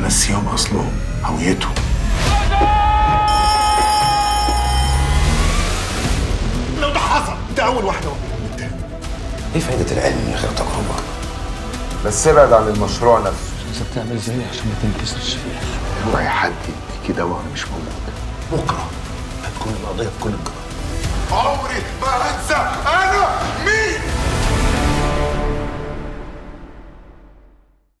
نسيهم اصلهم هويتهم لو ده حصل ده اول واحده ومن التاني ايه فايدة العلم من غير تجربة؟ بس ابعد عن المشروع نفسه لازم تعمل زيي عشان ما تنكسرش فيها اوعى حد يديكي دواء وانا مش موجود بكره هتكون القضيه في كل الجرائم عمري ما هنسى